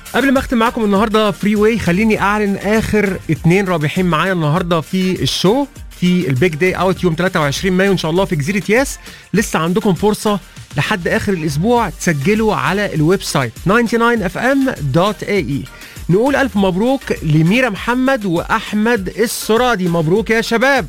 قبل ما اختم معاكم النهارده فري واي خليني اعلن اخر اتنين رابحين معايا النهارده في الشو في البيج داي اوت يوم 23 مايو ان شاء الله في جزيره ياس لسه عندكم فرصه لحد اخر الاسبوع تسجلوا على الويب سايت 99fm.ae نقول الف مبروك لميرا محمد واحمد السرادي مبروك يا شباب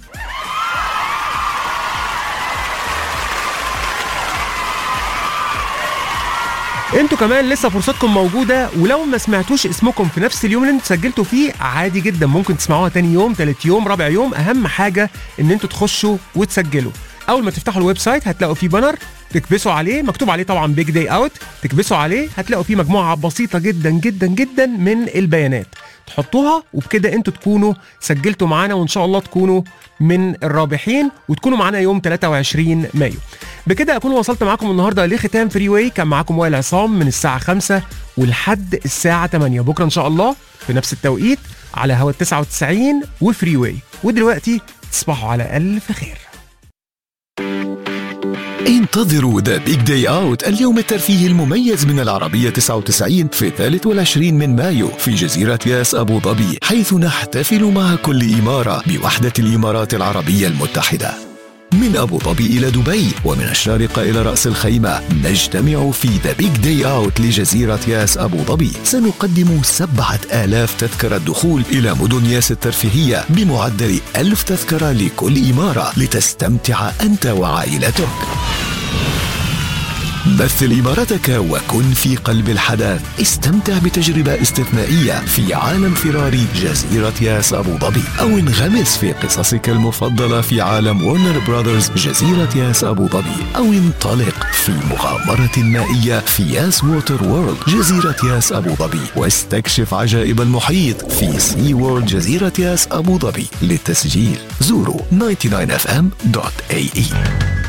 انتوا كمان لسه فرصتكم موجودة ولو ما سمعتوش اسمكم في نفس اليوم اللي انتوا سجلتوا فيه عادي جدا ممكن تسمعوها تاني يوم تالت يوم رابع يوم اهم حاجة ان انتوا تخشوا وتسجلوا اول ما تفتحوا الويب سايت هتلاقوا فيه بانر تكبسوا عليه مكتوب عليه طبعا بيج داي اوت تكبسوا عليه هتلاقوا فيه مجموعة بسيطة جدا جدا جدا من البيانات تحطوها وبكده انتوا تكونوا سجلتوا معانا وان شاء الله تكونوا من الرابحين وتكونوا معانا يوم 23 مايو بكده اكون وصلت معاكم النهارده لختام فري واي كان معاكم وائل عصام من الساعه 5 ولحد الساعه 8 بكره ان شاء الله في نفس التوقيت على هوا 99 وفري واي ودلوقتي تصبحوا على الف خير انتظروا ذا بيج داي اوت اليوم الترفيهي المميز من العربية 99 في 23 من مايو في جزيرة ياس أبو ظبي حيث نحتفل مع كل إمارة بوحدة الإمارات العربية المتحدة من أبو ظبي إلى دبي ومن الشارقة إلى رأس الخيمة نجتمع في ذا بيج داي أوت لجزيرة ياس أبو ظبي سنقدم سبعة آلاف تذكرة دخول إلى مدن ياس الترفيهية بمعدل ألف تذكرة لكل إمارة لتستمتع أنت وعائلتك مثل إمارتك وكن في قلب الحدث استمتع بتجربة استثنائية في عالم فراري جزيرة ياس أبو ظبي أو انغمس في قصصك المفضلة في عالم ورنر براذرز جزيرة ياس أبو ظبي أو انطلق في مغامرة مائية في ياس ووتر وورلد جزيرة ياس أبو ظبي واستكشف عجائب المحيط في سي وورلد جزيرة ياس أبو ظبي للتسجيل زوروا 99fm.ae